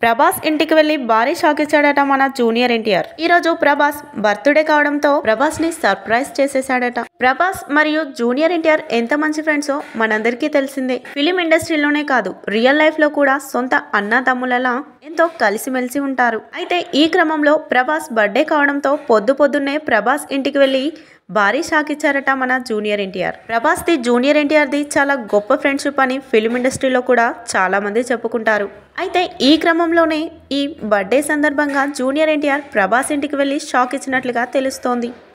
ప్రభాస్ ఇంటికి వెళ్లి భారీ షాక్ ఇచ్చాడట మన జూనియర్ ఎన్టీఆర్ ఈ రోజు ప్రభాస్ బర్త్డే కావడంతో ప్రభాస్ ని సర్ప్రైజ్ చేసేసాడట ప్రభాస్ మరియు జూనియర్ ఎన్టీఆర్ ఎంత మంచి ఫ్రెండ్సో మనందరికీ తెలిసిందే ఫిలిం ఇండస్ట్రీలోనే కాదు రియల్ లైఫ్ లో కూడా సొంత అన్నదమ్ములలా ఎంతో కలిసిమెలిసి ఉంటారు అయితే ఈ క్రమంలో ప్రభాస్ బర్త్డే కావడంతో పొద్దు పొద్దున్నే ప్రభాస్ ఇంటికి వెళ్లి భారీ షాక్ ఇచ్చారట మన జూనియర్ ఎన్టీఆర్ ప్రభాస్ ది జూనియర్ ఎన్టీఆర్ ది చాలా గొప్ప ఫ్రెండ్షిప్ అని ఫిల్మ్ ఇండస్ట్రీలో కూడా చాలా మంది చెప్పుకుంటారు అయితే ఈ క్రమంలోనే ఈ బర్త్డే సందర్భంగా జూనియర్ ఎన్టీఆర్ ప్రభాస్ ఇంటికి వెళ్లి షాక్ ఇచ్చినట్లుగా తెలుస్తోంది